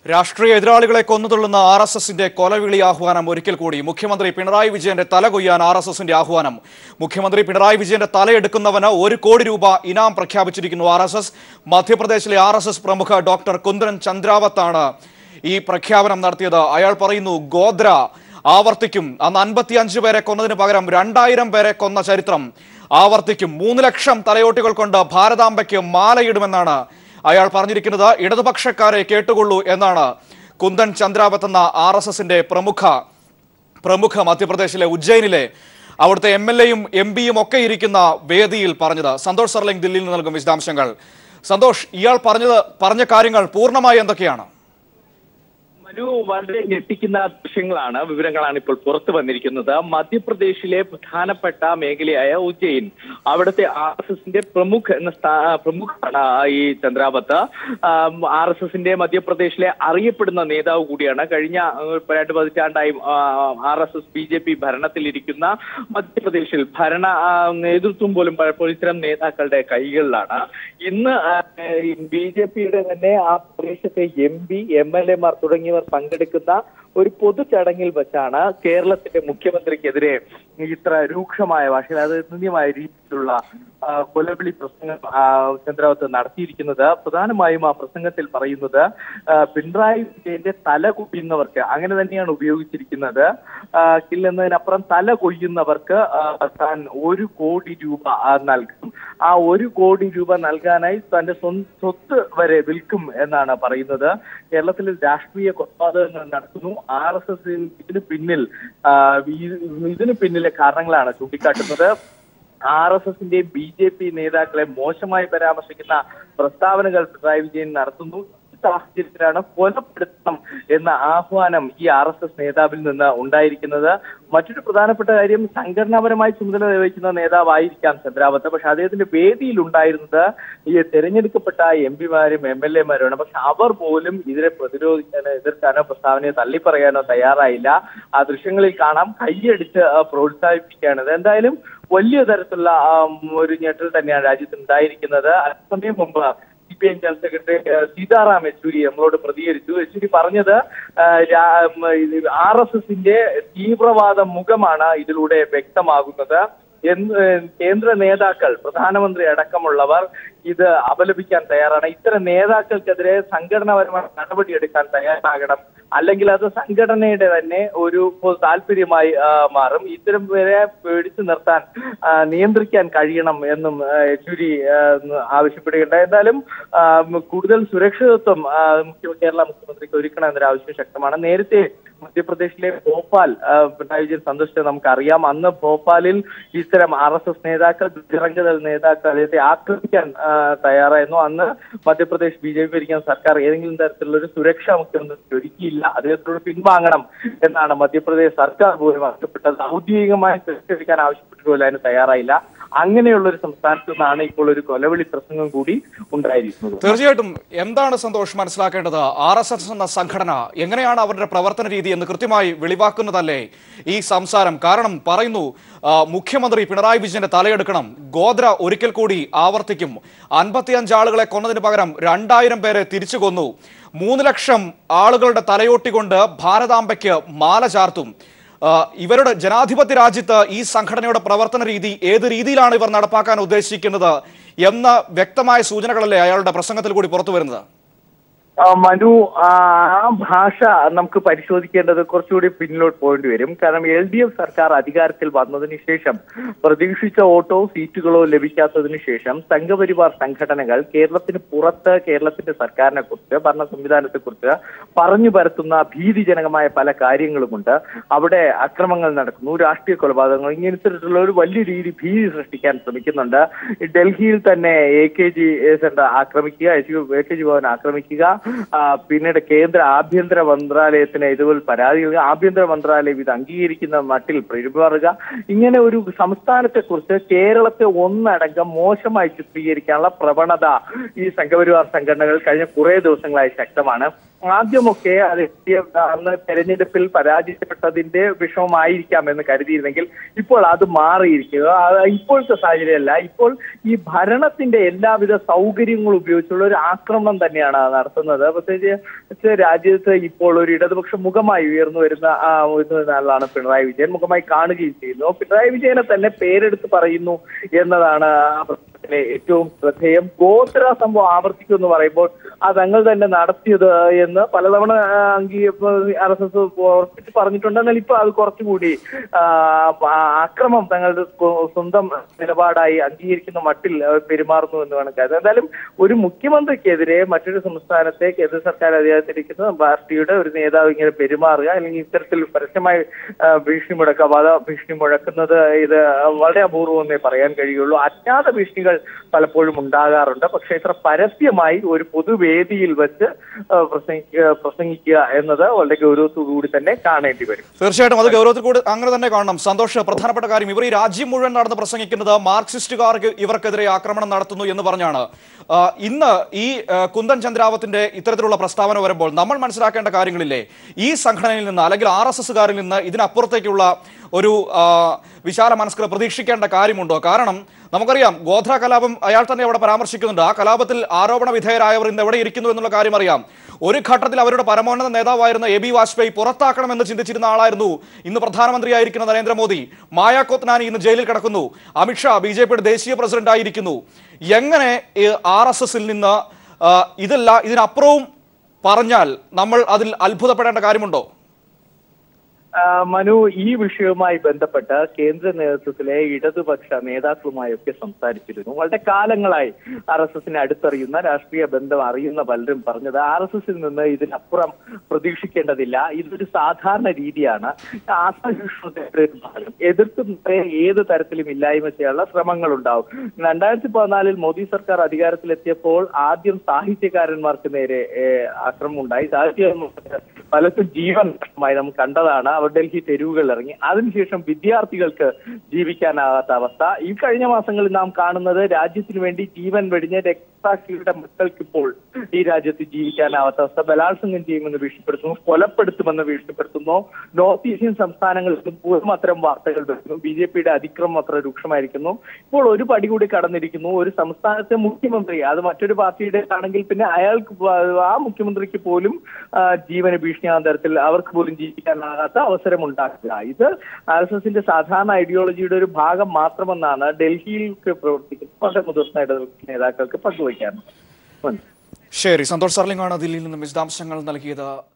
രാഷ്ട്രീയ എതിരാളികളെ കൊന്നുതള്ളുന്ന R S എസിന്റെ കൊലവിളി ആഹ്വാനം ഒരിക്കൽ കൂടി മുഖ്യമന്ത്രി പിണറായി വിജയന്റെ തല കൊയ്യാൻ ആർ എസ് എസിന്റെ ആഹ്വാനം മുഖ്യമന്ത്രി പിണറായി വിജയന്റെ തലയെടുക്കുന്നവന് ഒരു കോടി രൂപ ഇനാം പ്രഖ്യാപിച്ചിരിക്കുന്നു ആർ എസ് എസ് മധ്യപ്രദേശിലെ ആർ എസ് എസ് പ്രമുഖ ഡോക്ടർ കുന്ദ്രൻ ചന്ദ്രാവത്താണ് ഈ പ്രഖ്യാപനം നടത്തിയത് അയാൾ പറയുന്നു ഗോദ്ര ആവർത്തിക്കും അന്ന് അൻപത്തിയഞ്ച് പേരെ കൊന്നതിന് പകരം രണ്ടായിരം പേരെ കൊന്ന ചരിത്രം ആവർത്തിക്കും മൂന്ന് ലക്ഷം തലയോട്ടികൾ കൊണ്ട് ഭാരതാംബയ്ക്ക് മാലയിടുമെന്നാണ് അയാൾ പറഞ്ഞിരിക്കുന്നത് ഇടതുപക്ഷക്കാരെ കേട്ടുകൊള്ളൂ എന്നാണ് കുന്ദൻ ചന്ദ്രാവത്ത് എന്ന ആർ എസ് എസിന്റെ പ്രമുഖ പ്രമുഖ മധ്യപ്രദേശിലെ ഉജ്ജയിനിലെ അവിടുത്തെ എം എൽ എയും എം പിയും ഒക്കെ ഇരിക്കുന്ന വേദിയിൽ പറഞ്ഞത് സന്തോഷ് സർലിംഗ് ദില്ലിയിൽ നിന്ന് നൽകും വിശദാംശങ്ങൾ സന്തോഷ് ഇയാൾ പറഞ്ഞത് പറഞ്ഞ കാര്യങ്ങൾ പൂർണ്ണമായി എന്തൊക്കെയാണ് മനു വളരെ ഞെട്ടിക്കുന്ന ദൃശ്യങ്ങളാണ് വിവരങ്ങളാണ് ഇപ്പോൾ പുറത്തു വന്നിരിക്കുന്നത് മധ്യപ്രദേശിലെ പ്രധാനപ്പെട്ട മേഖലയായ ഉജ്ജയിൻ അവിടുത്തെ ആർ എസ് എസിന്റെ പ്രമുഖ എന്ന സ്ഥാ- പ്രമുഖാണ് ഈ ചന്ദ്രാവത്ത് ആർ എസ് എസിന്റെ മധ്യപ്രദേശിലെ അറിയപ്പെടുന്ന നേതാവ് കൂടിയാണ് കഴിഞ്ഞ ആ, രണ്ട് പതിറ്റാണ്ടായി R S S B J P ഭരണത്തിലിരിക്കുന്ന മധ്യപ്രദേശിൽ ഭരണ ആ, നേതൃത്വം പോലും പലപ്പോഴും ഇത്തരം നേതാക്കളുടെ കൈകളിലാണ് ഇന്ന് ബി ജെ പിയുടെ തന്നെ ആ പ്രദേശത്തെ എം പി എം എൽ എമാർ തുടങ്ങിയവർ പങ്കെടുക്കുന്ന ഒരു പൊതുചടങ്ങിൽ വെച്ചാണ് കേരളത്തിന്റെ മുഖ്യമന്ത്രിക്കെതിരെ ഇത്ര രൂക്ഷമായ ഭാഷയിൽ അത് നിന്ദ്യമായ രീതിയിലുള്ള ആ, കൊലവിളി പ്രസംഗം ആ, ചന്ദ്രാവത്ത് നടത്തിയിരിക്കുന്നത് പ്രധാനമായും ആ പ്രസംഗത്തിൽ പറയുന്നത് ആ, പിണറായി വിജയന്റെ തല കുടിയുന്നവർക്ക് അങ്ങനെ തന്നെയാണ് ഉപയോഗിച്ചിരിക്കുന്നത് ആ, കില്ലെന്നതിനപ്പുറം തല കൊയ്യുന്നവർക്ക് ആ, താൻ ഒരു കോടി രൂപ ആ, നൽകും ആ ഒരു കോടി രൂപ നൽകാനായി തന്റെ സ്വ- സ്വത്ത് വരെ വിൽക്കും എന്നാണ് പറയുന്നത് കേരളത്തിൽ രാഷ്ട്രീയ കൊലപാതകങ്ങൾ നടത്തുന്നു ആർ എസ് എസ് ഇതിന് പിന്നിൽ ആ, ഈ- ഇതിന് പിന്നിലെ കാരണങ്ങളാണ് ചൂണ്ടിക്കാട്ടുന്നത് ആർ എസ് എസിന്റെയും ബി ജെ പി നേതാക്കളെ മോശമായി പരാമർശിക്കുന്ന പ്രസ്താവനകൾ പിണറായി വിജയൻ നടത്തുന്നു ഈ സാഹചര്യത്തിലാണ് കൊലപ്പെടുത്തണം എന്ന ആഹ്വാനം ഈ ആർ എസ് എസ് നേതാവിൽ നിന്ന് ഉണ്ടായിരിക്കുന്നത് മറ്റൊരു പ്രധാനപ്പെട്ട കാര്യം സംഘടനാപരമായി ചുമതല നിർവഹിക്കുന്ന നേതാവായിരിക്കാം ചന്ദ്രാവത്ത് പക്ഷെ അദ്ദേഹത്തിന്റെ വേദിയിൽ ഉണ്ടായിരുന്നത് ഈ തെരഞ്ഞെടുക്കപ്പെട്ട എം പിമാരും എം എൽ എമാരുമാണ് പക്ഷെ അവർ പോലും ഇതിനെ പ്രതിരോധിക്കാനോ എതിർക്കാനോ പ്രസ്താവനയെ തള്ളിപ്പറയാനോ തയ്യാറായില്ല ആ ദൃശ്യങ്ങളിൽ കാണാം കൈയടിച്ച് ആ, പ്രോത്സാഹിപ്പിക്കുകയാണ് ഇത് എന്തായാലും വലിയ തരത്തിലുള്ള ആ, ഒരു ഞെട്ടൽ തന്നെയാണ് രാജ്യത്ത് ഉണ്ടായിരിക്കുന്നത് അല്പസമയം മുമ്പ് C P M general secretary ആ, സീതാറാം യെച്ചൂരി നമ്മളോട് പ്രതികരിച്ചു യെച്ചൂരി പറഞ്ഞത് ആർ എസ് എസിന്റെ തീവ്രവാദ മുഖമാണ് ഇതിലൂടെ വ്യക്തമാകുന്നത് എന്ന് കേന്ദ്ര നേതാക്കൾ പ്രധാനമന്ത്രി അടക്കമുള്ളവർ ഇത് അപലപിക്കാൻ തയ്യാറാണ് ഇത്തരം നേതാക്കൾക്കെതിരെ സംഘടനാപരമായ നടപടിയെടുക്കാൻ തയ്യാറാകണം അല്ലെങ്കിൽ അത് സംഘടനയുടെ തന്നെ ഒരു പൊ- താല്പര്യമായി ആ, മാറും ഇത്തരം പേരെ പിടിച്ചു നിർത്താൻ ആ, നിയന്ത്രിക്കാൻ കഴിയണം എന്നും ആ, യെച്ചൂരി ആ, ആവശ്യപ്പെടുകയുണ്ടായി എന്തായാലും ആ, കൂടുതൽ സുരക്ഷിതത്വം ആ, മുഖ്യ- കേരള മുഖ്യമന്ത്രിക്ക് ഒരുക്കണം എന്നൊരു ആവശ്യം ശക്തമാണ് നേരത്തെ മധ്യപ്രദേശിലെ ഭോപ്പാൽ ആ, പിണറായി വിജയൻ സന്ദർശിച്ചത് നമുക്കറിയാം അന്ന് ഭോപ്പാലിൽ ഇത്തരം ആർ എസ് എസ് നേതാക്കൾ ബജറംഗദൾ നേതാക്കൾ അദ്ദേഹത്തെ ആക്രമിക്കാൻ ആ, തയ്യാറായിരുന്നു അന്ന് മധ്യപ്രദേശ് ബി ജെ പി ഭരിക്കുന്ന സർക്കാർ ഏതെങ്കിലും തരത്തിലുള്ള ഒരു സുരക്ഷ മുഖ്യമന്ത്രി ഒരുക്കിയില്ല അദ്ദേഹത്തോട് പിൻവാങ്ങണം എന്നാണ് മധ്യപ്രദേശ് സർക്കാർ പോലും ആവശ്യപ്പെട്ടത് ഔദ്യോഗികമായി സുരക്ഷിക്കാൻ ആവശ്യപ്പെട്ടു പോലും അതിന് തയ്യാറായില്ല അങ്ങനെയുള്ള ഒരു സംസ്ഥാനത്ത് നിന്നാണ് ഇപ്പോൾ ഒരു കൊലവിളി പ്രസംഗം കൂടി ഉണ്ടായിരിക്കുന്നത് തീർച്ചയായിട്ടും എന്താണ് സന്തോഷ് മനസ്സിലാക്കേണ്ടത് ആർ എസ് എസ് എന്ന സംഘടന എങ്ങനെയാണ് അവരുടെ പ്രവർത്തന രീതി എന്ന് കൃത്യമായി വെളിവാക്കുന്നതല്ലേ ഈ സംസാരം കാരണം പറയുന്നു ആ, മുഖ്യമന്ത്രി പിണറായി വിജയന്റെ തലയെടുക്കണം ഗോദ്ര ഒരിക്കൽ കൂടി ആവർത്തിക്കും അൻപത്തിയഞ്ച് ആളുകളെ കൊന്നതിന് പകരം രണ്ടായിരം പേരെ തിരിച്ചു കൊന്നു മൂന്ന് ലക്ഷം ആളുകളുടെ തലയോട്ടികൊണ്ട് ഭാരതാംബയ്ക്ക് മാല ചാർത്തും ആ, ഇവരുടെ ജനാധിപത്യ രാജ്യത്ത് ഈ സംഘടനയുടെ പ്രവർത്തന രീതി ഏത് രീതിയിലാണ് ഇവർ നടപ്പാക്കാൻ ഉദ്ദേശിക്കുന്നത് എന്ന വ്യക്തമായ സൂചനകളല്ലേ അയാളുടെ പ്രസംഗത്തിൽ കൂടി പുറത്തു വരുന്നത് ആ, മനു ആ ആ ഭാഷ നമുക്ക് പരിശോധിക്കേണ്ടത് കുറച്ചുകൂടി പിന്നിലോട്ട് പോകേണ്ടി വരും കാരണം എൽ ഡി എഫ് സർക്കാർ അധികാരത്തിൽ വന്നതിന് ശേഷം പ്രതീക്ഷിച്ച വോട്ടോ സീറ്റുകളോ ലഭിക്കാത്തതിന് ശേഷം സംഘപരിവാർ സംഘടനകൾ കേരളത്തിന് പുറത്ത് കേരളത്തിന്റെ സർക്കാരിനെ കുറിച്ച് ഭരണ സംവിധാനത്തെ കുറിച്ച് പറഞ്ഞു പരത്തുന്ന ഭീതിജനകമായ പല കാര്യങ്ങളുമുണ്ട് അവിടെ അക്രമങ്ങൾ നടക്കുന്നു രാഷ്ട്രീയ കൊലപാതകങ്ങൾ ഇങ്ങനത്തെ ഒരു വലിയ രീതി ഭീതി സൃഷ്ടിക്കാൻ ശ്രമിക്കുന്നുണ്ട് ഈ ഡൽഹിയിൽ തന്നെ എ കെ ജി സെന്റർ ആക്രമിക്കുക എ കെ ജി ഭവൻ ആക്രമിക്കുക ആ, പിന്നീട് കേന്ദ്ര ആഭ്യന്തര മന്ത്രാലയത്തിന് ഇതുപോലെ പരാതികൾ ആഭ്യന്തര മന്ത്രാലയം ഇത് അംഗീകരിക്കുന്ന മട്ടിൽ പെരുമാറുക ഇങ്ങനെ ഒരു സംസ്ഥാനത്തെ കുറിച്ച് കേരളത്തെ ഒന്നടങ്കം മോശമായി ചിത്രീകരിക്കാനുള്ള പ്രവണത ഈ സംഘപരിവാർ സംഘടനകൾ കഴിഞ്ഞ കുറെ ദിവസങ്ങളായി ശക്തമാണ് ആദ്യമൊക്കെ അത് എത്തിയ- അന്ന് തെരഞ്ഞെടുപ്പിൽ പരാജയപ്പെട്ടതിന്റെ വിഷമമായിരിക്കാം എന്ന് കരുതിയിരുന്നെങ്കിൽ ഇപ്പോൾ അത് മാറിയിരിക്കുക അത് ഇപ്പോഴത്തെ സാഹചര്യമല്ല ഇപ്പോൾ ഈ ഭരണത്തിന്റെ എല്ലാവിധ സൗകര്യങ്ങളും ഉപയോഗിച്ചുള്ള ഒരു ആക്രമണം തന്നെയാണ് നടത്തുന്നത് തോന്നുന്നത് പ്രത്യേകിച്ച് രാജ്യത്ത് ഇപ്പോൾ ഒരു ഇടതുപക്ഷ മുഖമായി ഉയർന്നു വരുന്ന ആ, വരുന്ന ആളാണ് പിണറായി വിജയൻ മുഖമായി കാണുകയും ചെയ്യുന്നു പിണറായി വിജയനെ തന്നെ പേരെടുത്ത് പറയുന്നു എന്നതാണ് ആ പ്രശ്നത്തിലെ ഏറ്റവും ശ്രദ്ധേയം ഗോത്ര സംഭവം ആവർത്തിക്കും എന്ന് പറയുമ്പോൾ അത് തങ്ങൾ തന്നെ നടത്തിയത് എന്ന് പലതവണ ആ, അംഗീ ആർ എസ് എസ് ഉറപ്പിച്ച് പറഞ്ഞിട്ടുണ്ട് എന്നാൽ ഇപ്പൊ അത് കുറച്ചുകൂടി ആ, ആ, അക്രമം തങ്ങളുടെ സ്വ- സ്വന്തം നിലപാടായി അംഗീകരിക്കുന്ന മട്ടിൽ അവർ പെരുമാറുന്നു എന്ന് വേണം കരുതാൻ എന്തായാലും ഒരു മുഖ്യമന്ത്രിക്കെതിരെ മറ്റൊരു സംസ്ഥാനത്തെ കേന്ദ്ര സർക്കാർ അധികാരത്തിലിരിക്കുന്ന പാർട്ടിയുടെ ഒരു നേതാവ് ഇങ്ങനെ പെരുമാറുക അല്ലെങ്കിൽ ഇത്തരത്തിൽ പരസ്യമായി ആ, ഭീഷണി മുഴക്കുക വധ ഭീഷണി മുഴക്കുന്നത് ഇത് വളരെ അപൂർവം എന്നേ പറയാൻ കഴിയുള്ളൂ അജ്ഞാത ഭീഷണികൾ പലപ്പോഴും ഉണ്ടാകാറുണ്ട് പക്ഷേ ഇത്ര പരസ്യമായി ഒരു പൊതുവേദിയിൽ വെച്ച് ആ, പ്രസംഗിക്കുക പ്രസംഗിക്കുക എന്നത് വളരെ ഗൗരവത്തോടുകൂടി തന്നെ കാണേണ്ടി വരും തീർച്ചയായിട്ടും അത് ഗൗരവത്തിൽ കൂടി അങ്ങനെ തന്നെ കാണണം സന്തോഷ് പ്രധാനപ്പെട്ട കാര്യം ഇവർ ഈ രാജ്യം മുഴുവൻ നടന്ന് പ്രസംഗിക്കുന്നത് മാർക്സിസ്റ്റുകാർക്ക് ഇവർക്കെതിരെ ആക്രമണം നടത്തുന്നു എന്ന് പറഞ്ഞാണ് ആ, ഇന്ന് ഈ ആ, കുന്ദൻ ചന്ദ്രാവത്തിന്റെ ഇത്തരത്തിലുള്ള പ്രസ്താവന വരുമ്പോൾ നമ്മൾ മനസ്സിലാക്കേണ്ട കാര്യങ്ങളില്ലേ ഈ സംഘടനയിൽ നിന്ന് അല്ലെങ്കിൽ ആർ എസ് എസുകാരിൽ നിന്ന് ഇതിനപ്പുറത്തേക്കുള്ള ഒരു ആ, വിശാല മനസ്കർ പ്രതീക്ഷിക്കേണ്ട കാര്യമുണ്ടോ കാരണം നമുക്കറിയാം ഗോത്ര കലാപം അയാൾ തന്നെ അവിടെ പരാമർശിക്കുന്നുണ്ട് ആ കലാപത്തിൽ ആരോപണ വിധേയരായവർ ഇന്ന് എവിടെ ഇരിക്കുന്നു എന്നുള്ള കാര്യം അറിയാം ഒരു ഘട്ടത്തിൽ അവരുടെ പരമോന്നത നേതാവായിരുന്ന എ ബി വാജ്പേയി പുറത്താക്കണമെന്ന് ചിന്തിച്ചിരുന്ന ആളായിരുന്നു ഇന്ന് പ്രധാനമന്ത്രിയായിരിക്കുന്ന നരേന്ദ്രമോദി മായ കോത്നാനി ഇന്ന് ജയിലിൽ കിടക്കുന്നു അമിത്ഷാ ബി ജെ പിയുടെ ദേശീയ പ്രസിഡന്റ് ആയിരിക്കുന്നു എങ്ങനെ ആർ എസ് എസിൽ നിന്ന് ആ, ഇതല്ല ഇതിനപ്പുറവും പറഞ്ഞാൽ നമ്മൾ അതിൽ അത്ഭുതപ്പെടേണ്ട കാര്യമുണ്ടോ ആ, മനു ഈ വിഷയവുമായി ബന്ധപ്പെട്ട് കേന്ദ്ര നേതൃത്വത്തിലെ ഇടതുപക്ഷ നേതാക്കളുമായൊക്കെ സംസാരിച്ചിരുന്നു വളരെ കാലങ്ങളായി ആർ എസ് എസിനെ അടുത്തറിയുന്ന രാഷ്ട്രീയ ബന്ധം അറിയുന്ന പലരും പറഞ്ഞത് ആർ എസ് എസിൽ നിന്ന് ഇതിനപ്പുറം പ്രതീക്ഷിക്കേണ്ടതില്ല ഇതൊരു സാധാരണ രീതിയാണ് ആത്മവിശ്വാസത്തിന്റെ ഒരു ഭാഗം എതിർക്കുന്നവരെ ഏത് തരത്തിലും ഇല്ലായ്മ ചെയ്യാനുള്ള ശ്രമങ്ങൾ ഉണ്ടാവും രണ്ടായിരത്തി പതിനാലിൽ മോദി സർക്കാർ അധികാരത്തിലെത്തിയപ്പോൾ ആദ്യം സാഹിത്യകാരന്മാർക്ക് നേരെ ഏഹ്, ആക്രമണം ഉണ്ടായി സാഹിത്യകാരന്മാർക്ക് പലർക്കും ജീവൻ നഷ്ടമായി നമ്മൾ കണ്ടതാണ് അവർ ഡൽഹി തെരുവുകളിൽ ഇറങ്ങി അതിനുശേഷം വിദ്യാർത്ഥികൾക്ക് ജീവിക്കാനാകാത്ത അവസ്ഥ ഈ കഴിഞ്ഞ മാസങ്ങളിൽ നാം കാണുന്നത് രാജ്യത്തിന് വേണ്ടി ജീവൻ വെടിഞ്ഞ രക്തസാക്ഷികളുടെ മക്കൾക്ക് ഇപ്പോൾ ഈ രാജ്യത്ത് ജീവിക്കാനാവാത്ത അവസ്ഥ ബലാത്സംഗം ചെയ്യുമെന്ന് ഭീഷണിപ്പെടുത്തുന്നു കൊലപ്പെടുത്തുമെന്ന് ഭീഷണിപ്പെടുത്തുന്നു നോർത്ത് ഏഷ്യൻ സംസ്ഥാനങ്ങളിൽ പോലും അത്തരം വാർത്തകൾ വരുന്നു ബി ജെ പിയുടെ അതിക്രമം അത്ര രൂക്ഷമായിരിക്കുന്നു ഇപ്പോൾ ഒരു പടി കൂടി കടന്നിരിക്കുന്നു ഒരു സംസ്ഥാനത്തെ മുഖ്യമന്ത്രി അത് മറ്റൊരു പാർട്ടിയുടെ ആണെങ്കിൽ പിന്നെ അയാൾക്ക് പ- ആ മുഖ്യമന്ത്രിക്ക് പോലും ആ, ജീവന് ഭീഷണിയാകുന്ന തരത്തിൽ അവർക്ക് പോലും ജീവിക്കാനാകാത്ത അവസരം ഉണ്ടാക്കുക ഇത് ആർ എസ് എസിന്റെ സാധാരണ ഐഡിയോളജിയുടെ ഒരു ഭാഗം മാത്രമെന്നാണ് ഡൽഹിയിൽ പ്രവർത്തിക്കുന്ന വളരെ മുതിർന്ന ഇടതുപക്ഷ നേതാക്കൾക്ക് പങ്കുവയ്ക്കാറുണ്ട് ശരി സന്തോഷ് സർലിംഗാണ് ദില്ലിയിൽ നിന്നും വിശദാംശങ്ങൾ നൽകിയത്